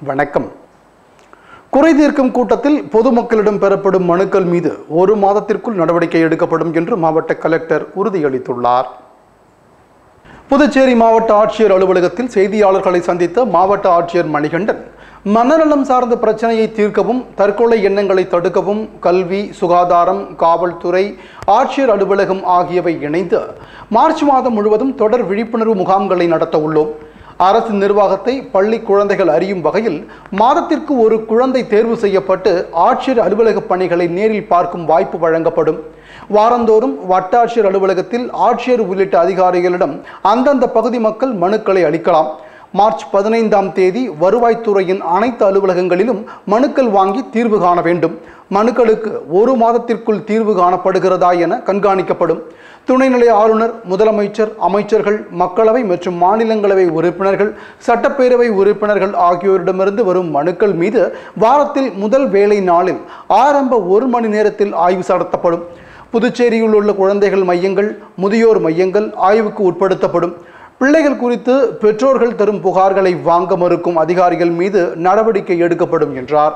வணக்கம் குறை தீர்க்கும் கூட்டத்தில் பொதுமக்களிடம் பெறப்படும் மனுக்கள் மீது ஒரு மாதத்திற்குள் நடவடிக்கை எடுக்கப்படும் என்று மாவட்ட கலெக்டர் உறுதியளித்துள்ளார் புதுச்சேரி மாவட்ட ஆட்சியர் அலுவலகத்தில் செய்தியாளர்களை சந்தித்த மாவட்ட ஆட்சியர் மணிகண்டன் மனநலம் சார்ந்த பிரச்சனையை தீர்க்கவும் தற்கொலை எண்ணங்களை தடுக்கவும் கல்வி சுகாதாரம் காவல்துறை ஆட்சியர் அலுவலகம் ஆகியவை இணைந்து மார்ச் மாதம் முழுவதும் தொடர் விழிப்புணர்வு முகாம்களை நடத்த உள்ளோம் அரசு நிர்வாகத்தை பள்ளி குழந்தைகள் அறியும் வகையில் மாதத்திற்கு ஒரு குழந்தை தேர்வு செய்யப்பட்டு ஆட்சியர் அலுவலக பணிகளை நேரில் பார்க்கும் வாய்ப்பு வழங்கப்படும் வாரந்தோறும் வட்டாட்சியர் அலுவலகத்தில் ஆட்சியர் உள்ளிட்ட அதிகாரிகளிடம் அந்தந்த பகுதி மக்கள் மனுக்களை அளிக்கலாம் மார்ச் பதினைந்தாம் தேதி வருவாய்த்துறையின் அனைத்து அலுவலகங்களிலும் மனுக்கள் வாங்கி தீர்வு காண வேண்டும் மனுக்களுக்கு ஒரு மாதத்திற்குள் தீர்வு காணப்படுகிறதா என கண்காணிக்கப்படும் துணைநிலை ஆளுநர் முதலமைச்சர் அமைச்சர்கள் மக்களவை மற்றும் மாநிலங்களவை உறுப்பினர்கள் சட்டப்பேரவை உறுப்பினர்கள் ஆகியோரிடமிருந்து வரும் மனுக்கள் மீது வாரத்தில் முதல் வேலை நாளில் ஆரம்ப ஒரு மணி நேரத்தில் ஆய்வு நடத்தப்படும் புதுச்சேரியில் உள்ள குழந்தைகள் மையங்கள் முதியோர் மையங்கள் ஆய்வுக்கு உட்படுத்தப்படும் பிள்ளைகள் குறித்து பெற்றோர்கள் தரும் புகார்களை வாங்க மறுக்கும் அதிகாரிகள் மீது நடவடிக்கை எடுக்கப்படும் என்றார்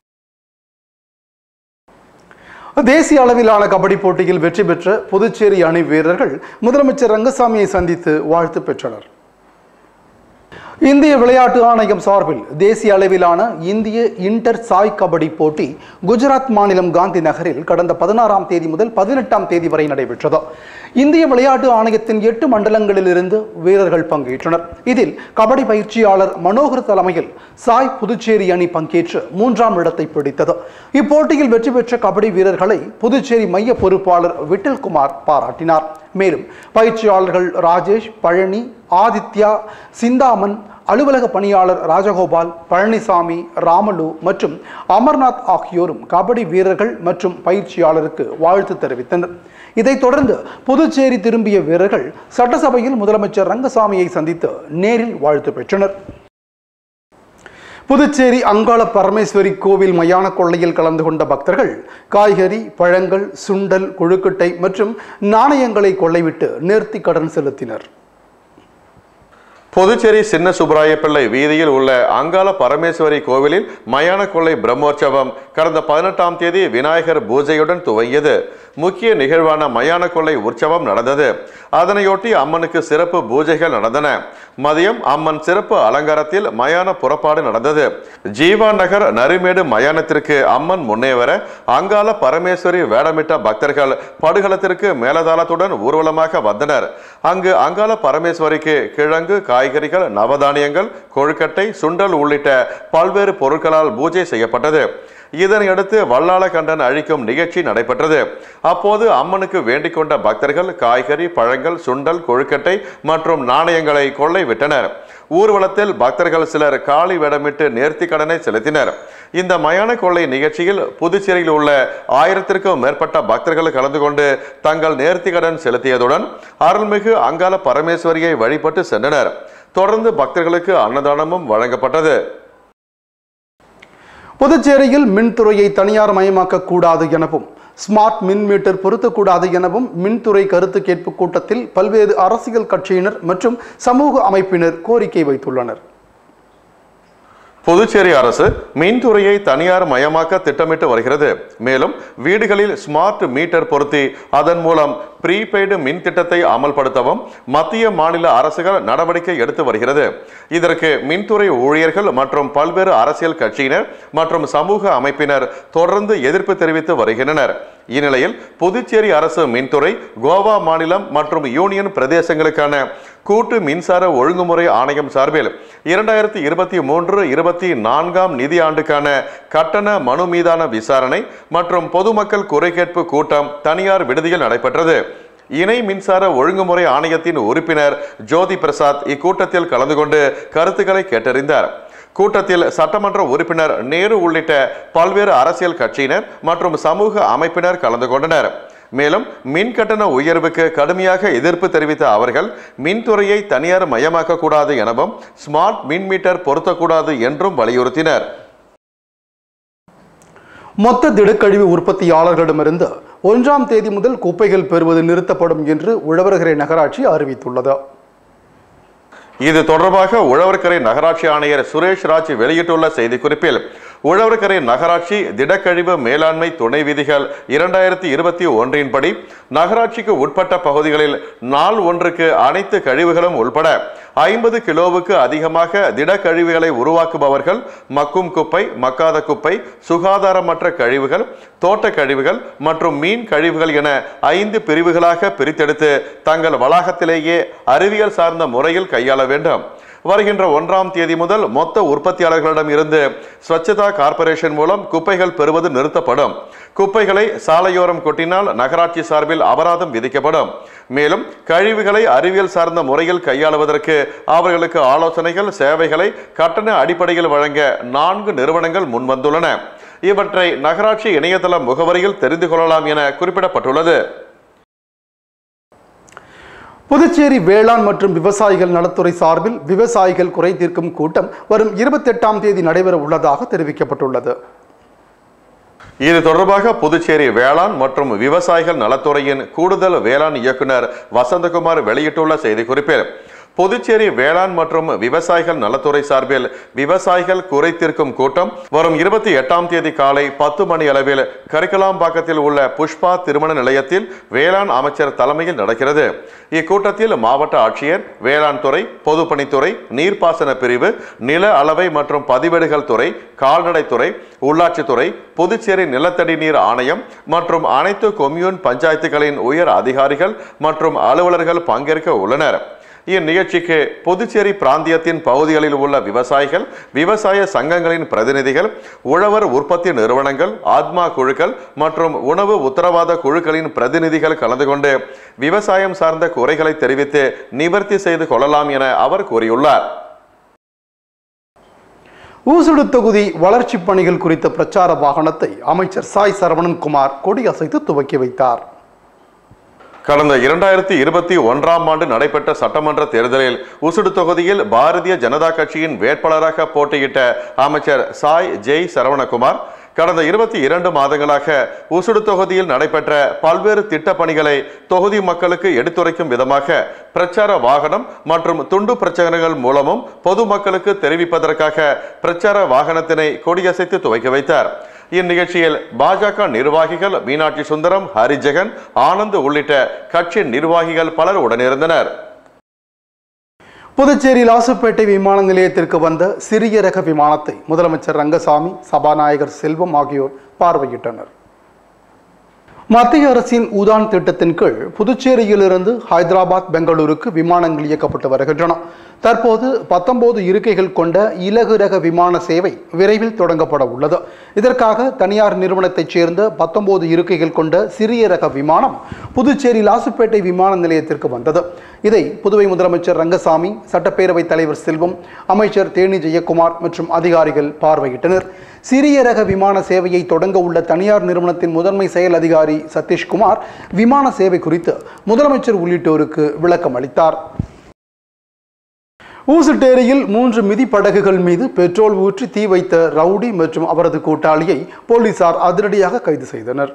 தேசிய அளவிலான கபடி போட்டியில் வெற்றி பெற்ற புதுச்சேரி அணி வீரர்கள் முதலமைச்சர் ரங்கசாமியை சந்தித்து வாழ்த்து பெற்றனர் இந்திய விளையாட்டு ஆணையம் சார்பில் தேசிய அளவிலான இந்திய இன்டர் சாய் கபடி போட்டி குஜராத் மாநிலம் காந்தி நகரில் கடந்த பதினாறாம் தேதி முதல் பதினெட்டாம் தேதி வரை நடைபெற்றது இந்திய விளையாட்டு ஆணையத்தின் எட்டு மண்டலங்களிலிருந்து வீரர்கள் பங்கேற்றனர் இதில் கபடி பயிற்சியாளர் மனோகர் தலைமையில் சாய் புதுச்சேரி அணி பங்கேற்று மூன்றாம் இடத்தை பிடித்தது இப்போட்டியில் வெற்றி பெற்ற கபடி வீரர்களை புதுச்சேரி மைய பொறுப்பாளர் விட்டல்குமார் பாராட்டினார் மேலும் பயிற்சியாளர்கள் ராஜேஷ் பழனி ஆதித்யா சிந்தாமன் அலுவலக பணியாளர் ராஜகோபால் பழனிசாமி ராமலு மற்றும் அமர்நாத் ஆகியோரும் கபடி வீரர்கள் மற்றும் பயிற்சியாளருக்கு வாழ்த்து தெரிவித்தனர் இதைத் தொடர்ந்து புதுச்சேரி திரும்பிய வீரர்கள் சட்டசபையில் முதலமைச்சர் ரங்கசாமியை சந்தித்து நேரில் வாழ்த்து பெற்றனர் புதுச்சேரி அங்காள பரமேஸ்வரி கோவில் மயான கொள்ளையில் கலந்து கொண்ட பக்தர்கள் காய்கறி பழங்கள் சுண்டல் கொழுக்கட்டை மற்றும் நாணயங்களை கொள்ளைவிட்டு நேர்த்தி கடன் செலுத்தினர் புதுச்சேரி சின்ன சுப்பராய பிள்ளை வீதியில் உள்ள அங்காள பரமேஸ்வரி கோவிலில் மயான கொள்ளை பிரம்மோற்சவம் கடந்த பதினெட்டாம் தேதி விநாயகர் பூஜையுடன் துவங்கியது முக்கிய நிகழ்வான மயான கொள்ளை உற்சவம் நடந்தது அதனையொட்டி அம்மனுக்கு சிறப்பு பூஜைகள் நடந்தன மதியம் அம்மன் சிறப்பு அலங்காரத்தில் மயான புறப்பாடு நடந்தது ஜீவா நகர் நரிமேடு மயானத்திற்கு அம்மன் முன்னே வர அங்காள பரமேஸ்வரி வேடமிட்ட பக்தர்கள் படுகளத்திற்கு மேலதாளத்துடன் ஊர்வலமாக வந்தனர் அங்கு அங்காள பரமேஸ்வரிக்கு கிழங்கு காய்கறிகள் நவதானியங்கள் கொழுக்கட்டை சுண்டல் உள்ளிட்ட பல்வேறு பொருட்களால் பூஜை செய்யப்பட்டது இதனையடுத்து வல்லாள கண்டன் அழிக்கும் நிகழ்ச்சி நடைபெற்றது அப்போது அம்மனுக்கு வேண்டிக் கொண்ட பக்தர்கள் காய்கறி பழங்கள் சுண்டல் கொழுக்கட்டை மற்றும் நாணயங்களை கொள்ளை விட்டனர் ஊர்வலத்தில் பக்தர்கள் சிலர் காளி வேடமிட்டு நேர்த்தி கடனை செலுத்தினர் இந்த மயான கொள்ளை நிகழ்ச்சியில் புதுச்சேரியில் உள்ள ஆயிரத்திற்கும் மேற்பட்ட பக்தர்கள் கலந்து கொண்டு தங்கள் நேர்த்தி கடன் செலுத்தியதுடன் அருள்மிகு அங்காள பரமேஸ்வரியை வழிபட்டு சென்றனர் தொடர்ந்து பக்தர்களுக்கு அன்னதானமும் வழங்கப்பட்டது புதுச்சேரியில் மின்துறையை தனியார் மயமாக்க கூடாது எனவும் ஸ்மார்ட் மின் மீட்டர் பொருத்தக்கூடாது எனவும் மின்துறை கருத்து கேட்பு கூட்டத்தில் பல்வேறு அரசியல் கட்சியினர் மற்றும் சமூக அமைப்பினர் கோரிக்கை வைத்துள்ளனர் புதுச்சேரி அரசு மின்துறையை தனியார் மயமாக்க திட்டமிட்டு வருகிறது மேலும் வீடுகளில் ஸ்மார்ட் மீட்டர் பொருத்தி அதன் மூலம் ப்ரீபெய்டு மின் திட்டத்தை அமல்படுத்தவும் மத்திய மாநில அரசுகள் நடவடிக்கை எடுத்து வருகிறது இதற்கு மின்துறை ஊழியர்கள் மற்றும் பல்வேறு அரசியல் கட்சியினர் மற்றும் சமூக அமைப்பினர் தொடர்ந்து எதிர்ப்பு தெரிவித்து வருகின்றனர் இந்நிலையில் புதுச்சேரி அரசு மின்துறை கோவா மாநிலம் மற்றும் யூனியன் பிரதேசங்களுக்கான கூட்டு மின்சார ஒழுங்குமுறை ஆணையம் சார்பில் இரண்டாயிரத்தி இருபத்தி மூன்று இருபத்தி நான்காம் நிதி ஆண்டுக்கான கட்டண மனு மீதான விசாரணை மற்றும் பொதுமக்கள் குறை கேட்பு கூட்டம் தனியார் விடுதியில் நடைபெற்றது இணை மின்சார ஒழுங்குமுறை ஆணையத்தின் உறுப்பினர் ஜோதி பிரசாத் இக்கூட்டத்தில் கலந்து கொண்டு கருத்துக்களை கேட்டறிந்தார் கூட்டத்தில் சட்டமன்ற உறுப்பினர் நேரு உள்ளிட்ட பல்வேறு அரசியல் கட்சியினர் மற்றும் சமூக அமைப்பினர் கலந்து கொண்டனர் மேலும் மின் கட்டண உயர்வுக்கு கடுமையாக எதிர்ப்பு தெரிவித்த அவர்கள் மின்துறையை தனியார் மயமாக்க கூடாது எனவும் ஸ்மார்ட் மின் மீட்டர் பொருத்தக்கூடாது என்றும் வலியுறுத்தினர் மொத்த திடக்கழிவு உற்பத்தியாளர்களிடமிருந்து ஒன்றாம் தேதி முதல் குப்பைகள் பெறுவது நிறுத்தப்படும் என்று உழவர்கரை நகராட்சி அறிவித்துள்ளது இது தொடர்பாக உழவர்கரை நகராட்சி ஆணையர் சுரேஷ் ராஜ் வெளியிட்டுள்ள செய்திக்குறிப்பில் உழவர்கரை நகராட்சி திடக்கழிவு மேலாண்மை துணை விதிகள் இரண்டாயிரத்தி இருபத்தி ஒன்றின்படி நகராட்சிக்கு உட்பட்ட பகுதிகளில் நாள் ஒன்றுக்கு அனைத்து கழிவுகளும் உள்பட ஐம்பது கிலோவுக்கு அதிகமாக திடக்கழிவுகளை உருவாக்குபவர்கள் மக்கும் குப்பை மக்காத குப்பை சுகாதாரமற்ற கழிவுகள் தோட்ட கழிவுகள் மற்றும் மீன் கழிவுகள் என ஐந்து பிரிவுகளாக பிரித்தெடுத்து தங்கள் வளாகத்திலேயே அறிவியல் சார்ந்த முறையில் கையாள வேண்டும் வருகின்ற ஒன்றாம் தேதி முதல் மொத்த உற்பத்தியாளர்களிடம் இருந்து ஸ்வச்சதா கார்ப்பரேஷன் மூலம் குப்பைகள் பெறுவது நிறுத்தப்படும் குப்பைகளை சாலையோரம் கொட்டினால் நகராட்சி சார்பில் அபராதம் விதிக்கப்படும் மேலும் கழிவுகளை அறிவியல் சார்ந்த முறையில் கையாளுவதற்கு அவர்களுக்கு ஆலோசனைகள் சேவைகளை கட்டண அடிப்படையில் வழங்க நான்கு நிறுவனங்கள் முன்வந்துள்ளன இவற்றை நகராட்சி இணையதள முகவரியில் தெரிந்து கொள்ளலாம் என குறிப்பிடப்பட்டுள்ளது புதுச்சேரி வேளாண் மற்றும் விவசாயிகள் நலத்துறை சார்பில் விவசாயிகள் குறை தீர்க்கும் கூட்டம் வரும் இருபத்தெட்டாம் தேதி நடைபெற உள்ளதாக தெரிவிக்கப்பட்டுள்ளது இது தொடர்பாக புதுச்சேரி வேளாண் மற்றும் விவசாயிகள் நலத்துறையின் கூடுதல் வேளாண் இயக்குனர் வசந்தகுமார் வெளியிட்டுள்ள செய்திக்குறிப்பில் புதுச்சேரி வேளாண் மற்றும் விவசாயிகள் நலத்துறை சார்பில் விவசாயிகள் குறை தீர்க்கும் கூட்டம் வரும் இருபத்தி எட்டாம் தேதி காலை பத்து மணி அளவில் கரிக்கலாம்பாக்கத்தில் உள்ள புஷ்பா திருமண நிலையத்தில் வேளாண் அமைச்சர் தலைமையில் நடக்கிறது இக்கூட்டத்தில் மாவட்ட ஆட்சியர் வேளாண் துறை பொதுப்பணித்துறை நீர்ப்பாசன பிரிவு நில அளவை மற்றும் பதிவேடுகள் துறை கால்நடைத்துறை உள்ளாட்சித்துறை புதுச்சேரி நிலத்தடி நீர் ஆணையம் மற்றும் அனைத்து கொம்யூன் பஞ்சாயத்துகளின் உயர் அதிகாரிகள் மற்றும் அலுவலர்கள் பங்கேற்க உள்ளனர் இந்நிகழ்ச்சிக்கு புதுச்சேரி பிராந்தியத்தின் பகுதிகளில் உள்ள விவசாயிகள் விவசாய சங்கங்களின் பிரதிநிதிகள் உழவர் உற்பத்தி நிறுவனங்கள் ஆத்மா குழுக்கள் மற்றும் உணவு உத்தரவாத குழுக்களின் பிரதிநிதிகள் கலந்து கொண்டு விவசாயம் சார்ந்த குறைகளை தெரிவித்து நிவர்த்தி செய்து கொள்ளலாம் என அவர் கூறியுள்ளார் ஊசுடு தொகுதி வளர்ச்சிப் பணிகள் குறித்த பிரச்சார வாகனத்தை அமைச்சர் சாய் சரவணன் குமார் கொடியசைத்து துவக்கி வைத்தார் கடந்த இரண்டாயிரத்தி இருபத்தி ஒன்றாம் ஆண்டு நடைபெற்ற சட்டமன்ற தேர்தலில் உசுடு தொகுதியில் பாரதிய ஜனதா கட்சியின் வேட்பாளராக போட்டியிட்ட அமைச்சர் சாய் ஜெய் சரவணகுமார் கடந்த இருபத்தி இரண்டு மாதங்களாக உசுடு தொகுதியில் நடைபெற்ற பல்வேறு திட்டப் பணிகளை தொகுதி மக்களுக்கு எடுத்துரைக்கும் விதமாக பிரச்சார வாகனம் மற்றும் துண்டு பிரச்சாரங்கள் மூலமும் பொதுமக்களுக்கு தெரிவிப்பதற்காக பிரச்சார வாகனத்தினை கொடியசைத்து துவக்கி வைத்தார் இந்நிகழ்ச்சியில் பாஜக நிர்வாகிகள் மீனாட்சி சுந்தரம் ஹரிஜெகன் ஆனந்த் உள்ளிட்ட கட்சி நிர்வாகிகள் பலர் உடனிருந்தனர் புதுச்சேரி லாசுப்பேட்டை விமான நிலையத்திற்கு வந்த சிறிய ரக விமானத்தை முதலமைச்சர் ரங்கசாமி சபாநாயகர் செல்வம் ஆகியோர் பார்வையிட்டனர் மத்திய அரசின் உதான் திட்டத்தின் கீழ் புதுச்சேரியிலிருந்து ஹைதராபாத் பெங்களூருக்கு விமானங்கள் இயக்கப்பட்டு வருகின்றன தற்போது பத்தொன்பது இருக்கைகள் கொண்ட இலகு ரக விமான சேவை விரைவில் தொடங்கப்பட உள்ளது இதற்காக தனியார் நிறுவனத்தைச் சேர்ந்த பத்தொன்பது இருக்கைகள் கொண்ட சிறிய ரக விமானம் புதுச்சேரி லாசுப்பேட்டை விமான நிலையத்திற்கு வந்தது இதை புதுவை முதலமைச்சர் ரங்கசாமி சட்டப்பேரவைத் தலைவர் செல்வம் அமைச்சர் தேனி ஜெயக்குமார் மற்றும் அதிகாரிகள் பார்வையிட்டனர் சிறிய ரக விமான சேவையை தொடங்க உள்ள தனியார் நிறுவனத்தின் முதன்மை செயல் அதிகாரி சதீஷ்குமார் விமான சேவை குறித்து முதலமைச்சர் உள்ளிட்டோருக்கு விளக்கம் அளித்தார் ஊசுட்டேரியில் மூன்று மிதி படகுகள் மீது பெட்ரோல் ஊற்றி தீ வைத்த ரவுடி மற்றும் அவரது கூட்டாளியை போலீசார் அதிரடியாக கைது செய்தனர்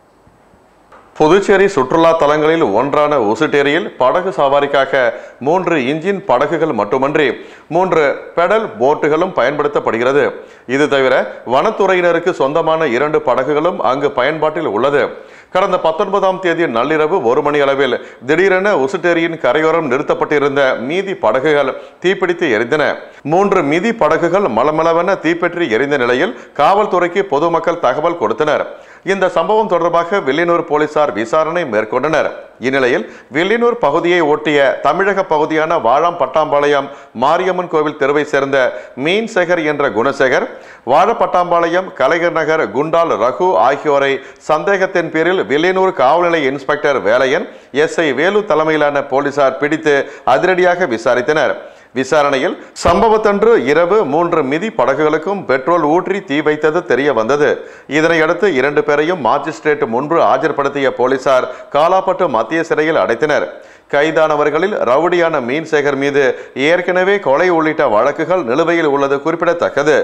புதுச்சேரி சுற்றுலா தலங்களில் ஒன்றான உசுட்டேரியில் படகு சவாரிக்காக மூன்று இன்ஜின் படகுகள் மட்டுமன்றி மூன்று பெடல் போட்டுகளும் பயன்படுத்தப்படுகிறது இது தவிர வனத்துறையினருக்கு சொந்தமான இரண்டு படகுகளும் அங்கு பயன்பாட்டில் உள்ளது கடந்த பத்தொன்பதாம் தேதி நள்ளிரவு ஒரு மணி அளவில் திடீரென உசுட்டேரியின் கரையோரம் நிறுத்தப்பட்டிருந்த மீதி படகுகள் தீப்பிடித்து எரிந்தன மூன்று மீதி படகுகள் மலமளவென தீப்பற்றி எரிந்த நிலையில் காவல்துறைக்கு பொதுமக்கள் தகவல் கொடுத்தனர் இந்த சம்பவம் தொடர்பாக வில்லியனூர் போலீசார் விசாரணை மேற்கொண்டனர் இந்நிலையில் வில்லியனூர் பகுதியை ஒட்டிய தமிழக பகுதியான வாழாம் பட்டாம்பாளையம் மாரியம்மன் கோவில் தெருவை சேர்ந்த மீன்சேகர் என்ற குணசேகர் வாழப்பட்டாம்பாளையம் கலைஞர் நகர் குண்டால் ரகு ஆகியோரை சந்தேகத்தின் பேரில் வில்லியனூர் காவல் நிலைய இன்ஸ்பெக்டர் வேலையன் எஸ்ஐ வேலு தலைமையிலான போலீசார் பிடித்து அதிரடியாக விசாரித்தனர் விசாரணையில் சம்பவத்தன்று இரவு மூன்று மிதி படகுகளுக்கும் பெட்ரோல் ஊற்றி தீ வைத்தது தெரிய வந்தது இதனையடுத்து இரண்டு பேரையும் மாஜிஸ்ட்ரேட் முன்பு ஆஜர்படுத்திய போலீசார் காலாப்பட்டு மத்திய சிறையில் அடைத்தனர் கைதானவர்களில் ரவுடியான மீன்சேகர் மீது ஏற்கனவே கொலை உள்ளிட்ட வழக்குகள் நிலுவையில் உள்ளது குறிப்பிடத்தக்கது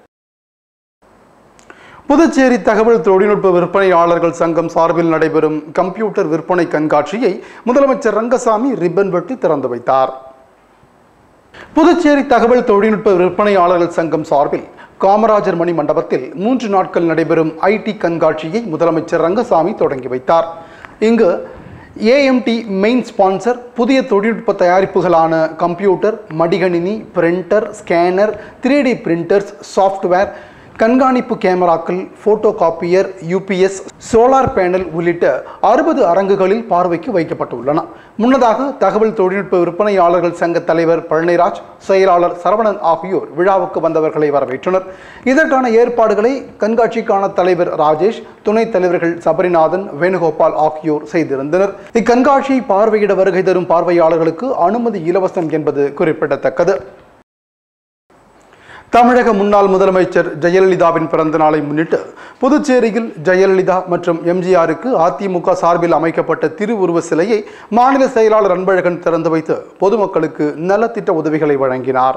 புதுச்சேரி தகவல் தொழில்நுட்ப விற்பனையாளர்கள் சங்கம் சார்பில் நடைபெறும் கம்ப்யூட்டர் விற்பனை கண்காட்சியை முதலமைச்சர் ரங்கசாமி ரிப்பன் வெட்டி திறந்து வைத்தார் புதுச்சேரி தகவல் தொழில்நுட்ப விற்பனையாளர்கள் சங்கம் சார்பில் காமராஜர் மணி மண்டபத்தில் மூன்று நாட்கள் நடைபெறும் ஐடி கண்காட்சியை முதலமைச்சர் ரங்கசாமி தொடங்கி வைத்தார் இங்கு ஏஎம்டி மெயின் ஸ்பான்சர் புதிய தொழில்நுட்ப தயாரிப்புகளான கம்ப்யூட்டர் மடிகணினி printer scanner three D printers software கண்காணிப்பு கேமராக்கள் photo copier UPS solar panel உள்ளிட்ட அறுபது அரங்குகளில் பார்வைக்கு வைக்கப்பட்டுள்ளன முன்னதாக தகவல் தொழில்நுட்ப விற்பனையாளர்கள் சங்க தலைவர் பழனிராஜ் செயலாளர் சரவணன் ஆகியோர் விழாவுக்கு வந்தவர்களை வரவேற்றனர் இதற்கான ஏற்பாடுகளை கண்காட்சிக்கான தலைவர் ராஜேஷ் துணைத் தலைவர்கள் சபரிநாதன் வேணுகோபால் ஆகியோர் செய்திருந்தனர் இக்கண்காட்சியை பார்வையிட வருகை தரும் பார்வையாளர்களுக்கு அனுமதி இலவசம் என்பது குறிப்பிடத்தக்கது தமிழக முன்னாள் முதலமைச்சர் ஜெயலலிதாவின் பிறந்த நாளை முன்னிட்டு புதுச்சேரியில் ஜெயலலிதா மற்றும் எம்ஜிஆருக்கு அதிமுக சார்பில் அமைக்கப்பட்ட திருவுருவ சிலையை மாநில செயலாளர் அன்பழகன் திறந்து வைத்து பொதுமக்களுக்கு நலத்திட்ட உதவிகளை வழங்கினார்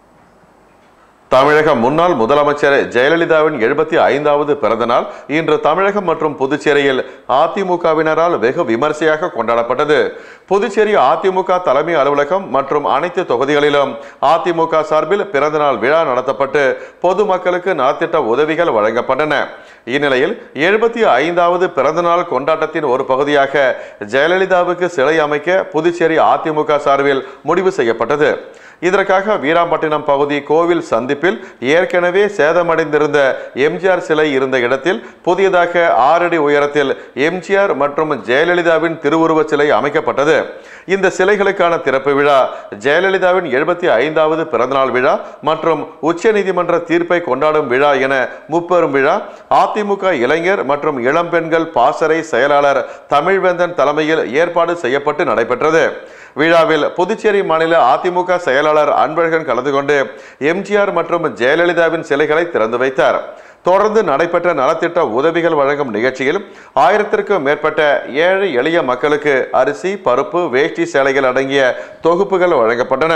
தமிழக முன்னாள் முதலமைச்சர் ஜெயலலிதாவின் எழுபத்தி ஐந்தாவது பிறந்த நாள் இன்று தமிழகம் மற்றும் புதுச்சேரியில் அதிமுகவினரால் வெகு விமர்சையாக கொண்டாடப்பட்டது புதுச்சேரி அதிமுக தலைமை அலுவலகம் மற்றும் அனைத்து தொகுதிகளிலும் அதிமுக சார்பில் பிறந்தநாள் விழா நடத்தப்பட்டு பொதுமக்களுக்கு நலத்திட்ட உதவிகள் வழங்கப்பட்டன இந்நிலையில் எழுபத்தி ஐந்தாவது பிறந்தநாள் கொண்டாட்டத்தின் ஒரு பகுதியாக ஜெயலலிதாவுக்கு சிலை அமைக்க புதுச்சேரி அதிமுக சார்பில் முடிவு செய்யப்பட்டது இதற்காக வீராம்பட்டினம் பகுதி கோவில் சந்திப்பில் ஏற்கனவே சேதமடைந்திருந்த எம்ஜிஆர் சிலை இருந்த இடத்தில் புதியதாக ஆறு அடி உயரத்தில் எம்ஜிஆர் மற்றும் ஜெயலலிதாவின் திருவுருவச் சிலை அமைக்கப்பட்டது இந்த சிலைகளுக்கான திறப்பு விழா ஜெயலலிதாவின் எழுபத்தி ஐந்தாவது பிறந்தநாள் விழா மற்றும் உச்சநீதிமன்ற தீர்ப்பை கொண்டாடும் விழா என முப்பெரும் விழா அதிமுக இளைஞர் மற்றும் இளம்பெண்கள் பாசறை செயலாளர் தமிழ்வேந்தன் தலைமையில் ஏற்பாடு செய்யப்பட்டு நடைபெற்றது விழாவில் புதுச்சேரி மாநில அதிமுக செயலாளர் அன்பழகன் கலந்து கொண்டு எம்ஜிஆர் மற்றும் ஜெயலலிதாவின் சிலைகளை திறந்து வைத்தார் தொடர்ந்து நடைபெற்ற நலத்திட்ட உதவிகள் வழங்கும் நிகழ்ச்சியில் ஆயிரத்திற்கும் மேற்பட்ட ஏழை எளிய மக்களுக்கு அரிசி பருப்பு வேஷ்டி சேலைகள் அடங்கிய தொகுப்புகள் வழங்கப்பட்டன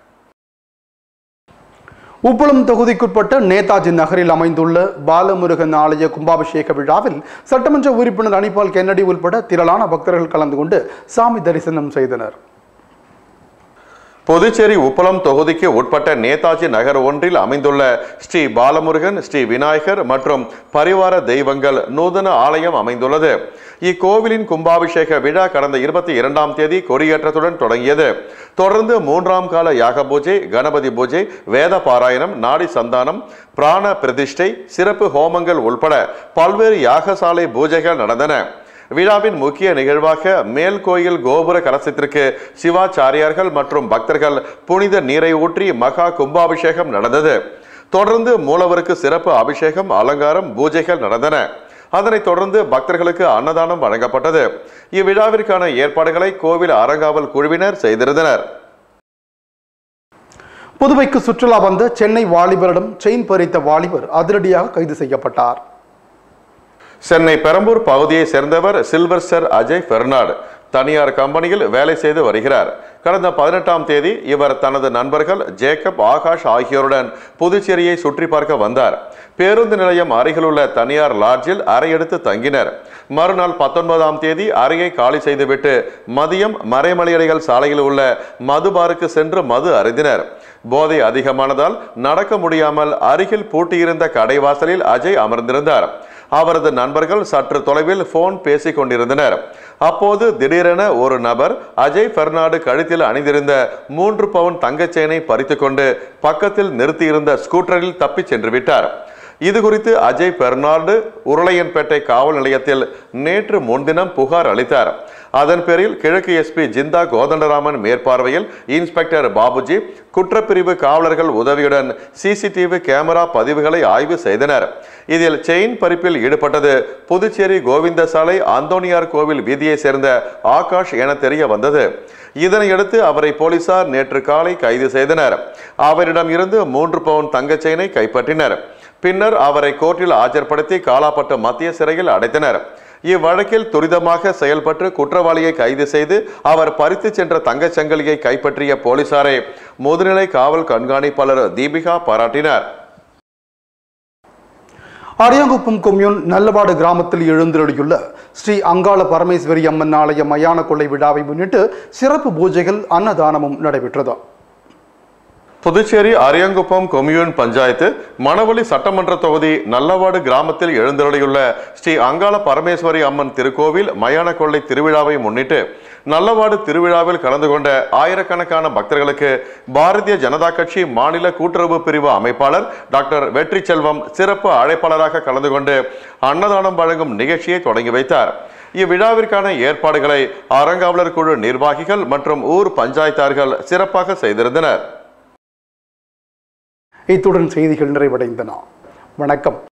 உப்பளம் தொகுதிக்குட்பட்ட நேதாஜி நகரில் அமைந்துள்ள பாலமுருகன் ஆலய கும்பாபிஷேக விழாவில் சட்டமன்ற உறுப்பினர் அனிபால் கென்னடி உள்பட திரளான பக்தர்கள் கலந்து கொண்டு சாமி தரிசனம் செய்தனர் புதுச்சேரி உப்பளம் தொகுதிக்கு உட்பட்ட நேதாஜி நகர் ஒன்றில் அமைந்துள்ள ஸ்ரீ பாலமுருகன் ஸ்ரீ விநாயகர் மற்றும் பரிவார தெய்வங்கள் நூதன ஆலயம் அமைந்துள்ளது இக்கோவிலின் கும்பாபிஷேக விழா கடந்த இருபத்தி இரண்டாம் தேதி கொடியேற்றத்துடன் தொடங்கியது தொடர்ந்து மூன்றாம் கால யாக பூஜை கணபதி பூஜை வேத பாராயணம் நாடி சந்தானம் பிராண பிரதிஷ்டை சிறப்பு ஹோமங்கள் உள்பட பல்வேறு யாகசாலை பூஜைகள் நடந்தன விழாவின் முக்கிய நிகழ்வாக மேல் கோயில் கோபுர கலசத்திற்கு சிவாச்சாரியார்கள் மற்றும் பக்தர்கள் புனித நீரை ஊற்றி மகா கும்பாபிஷேகம் நடந்தது தொடர்ந்து மூலவருக்கு சிறப்பு அபிஷேகம் அலங்காரம் பூஜைகள் நடந்தன அதனைத் தொடர்ந்து பக்தர்களுக்கு அன்னதானம் வழங்கப்பட்டது இவ்விழாவிற்கான ஏற்பாடுகளை கோவில் அறங்காவல் குழுவினர் செய்திருந்தனர் புதுவைக்கு சுற்றுலா வந்த சென்னை வாலிபரிடம் செயின் பறித்த வாலிபர் அதிரடியாக கைது செய்யப்பட்டார் சென்னை பெரம்பூர் பகுதியை சேர்ந்தவர் சில்வர்ஸ்டர் அஜய் பெர்னார்டு தனியார் கம்பெனியில் வேலை செய்து வருகிறார் கடந்த பதினெட்டாம் தேதி இவர் தனது நண்பர்கள் ஜேக்கப் ஆகாஷ் ஆகியோருடன் புதுச்சேரியை சுற்றி பார்க்க வந்தார் பேருந்து நிலையம் அருகிலுள்ள தனியார் லாட்ஜில் அறையெடுத்து தங்கினர் மறுநாள் பத்தொன்பதாம் தேதி அறையை காலி செய்துவிட்டு மதியம் மறைமலையடிகள் சாலையில் உள்ள மது பாருக்கு சென்று மது அருந்தினர் போதை அதிகமானதால் நடக்க முடியாமல் அருகில் பூட்டியிருந்த கடைவாசலில் அஜய் அமர்ந்திருந்தார் அவரது நண்பர்கள் சற்று தொலைவில் போன் பேசிக் கொண்டிருந்தனர் அப்போது திடீரென ஒரு நபர் அஜய் பெர்னாடு கழுத்தில் அணிந்திருந்த மூன்று பவுன் தங்கச் செயினை பறித்துக்கொண்டு பக்கத்தில் நிறுத்தியிருந்த ஸ்கூட்டரில் தப்பிச் சென்று விட்டார் இது குறித்து அஜய் பெர்னார்டு உருளையன்பேட்டை காவல் நிலையத்தில் நேற்று முன்தினம் புகார் அளித்தார் அதன் பேரில் கிழக்கு எஸ்பி ஜிந்தா கோதண்டராமன் மேற்பார்வையில் இன்ஸ்பெக்டர் பாபுஜி குற்றப்பிரிவு காவலர்கள் உதவியுடன் சிசிடிவி கேமரா பதிவுகளை ஆய்வு செய்தனர் இதில் செயின் பறிப்பில் ஈடுபட்டது புதுச்சேரி கோவிந்தசாலை அந்தோனியார் கோவில் வீதியை சேர்ந்த ஆகாஷ் என தெரிய வந்தது இதனையடுத்து அவரை போலீசார் நேற்று காலை கைது செய்தனர் அவரிடம் இருந்து மூன்று பவுன் தங்கச் செயினை கைப்பற்றினர் பின்னர் அவரை கோர்ட்டில் ஆஜர்படுத்தி காலாப்பட்டு மத்திய சிறையில் அடைத்தனர் இவ்வழக்கில் துரிதமாக செயல்பட்டு குற்றவாளியை கைது செய்து அவர் பறித்து சென்ற தங்கச் சங்கிலியை கைப்பற்றிய போலீசாரை முதுநிலை காவல் கண்காணிப்பாளர் தீபிகா பாராட்டினார் அரியாங்குப்பம் கொம்யூன் நல்லவாடு கிராமத்தில் எழுந்தருளியுள்ள ஸ்ரீ அங்காள பரமேஸ்வரி அம்மன் ஆலய மயான கொள்ளை விழாவை முன்னிட்டு சிறப்பு பூஜைகள் அன்னதானமும் நடைபெற்றது புதுச்சேரி அரியங்குப்பம் கொம்யூன் பஞ்சாயத்து மணவழி சட்டமன்ற தொகுதி நல்லவாடு கிராமத்தில் எழுந்தருளியுள்ள ஸ்ரீ அங்காள பரமேஸ்வரி அம்மன் திருக்கோவில் மயான கொள்ளை திருவிழாவை முன்னிட்டு நல்லவாடு திருவிழாவில் கலந்து கொண்ட ஆயிரக்கணக்கான பக்தர்களுக்கு பாரதிய ஜனதா கட்சி மாநில கூட்டுறவு பிரிவு அமைப்பாளர் டாக்டர் வெற்றி செல்வம் சிறப்பு அழைப்பாளராக கலந்து கொண்டு அன்னதானம் வழங்கும் நிகழ்ச்சியை தொடங்கி வைத்தார் இவ்விழாவிற்கான ஏற்பாடுகளை அறங்காவலர் குழு நிர்வாகிகள் மற்றும் ஊர் பஞ்சாயத்தார்கள் சிறப்பாக செய்திருந்தனர் இத்துடன் செய்திகள் நிறைவடைந்தன வணக்கம்